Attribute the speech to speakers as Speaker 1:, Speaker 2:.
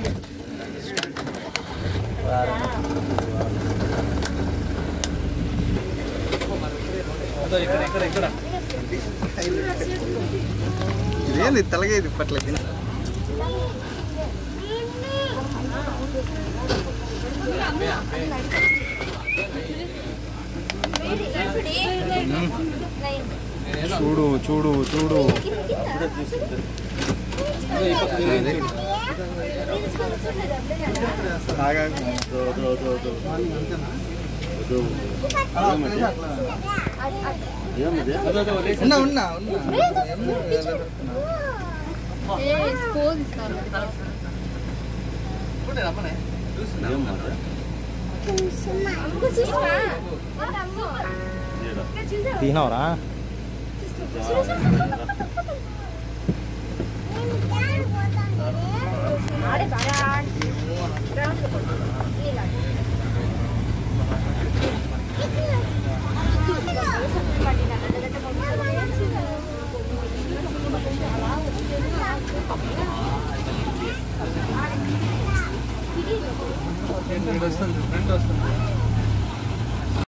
Speaker 1: ఇదేంది తలగే ఇది ఇప్పట్లకి చూడు చూడు చూడు ఉన్నా ఉన్నా ఉన్నా తీనవరా వస్తుంది ఫ్రెండ్ వస్తుంది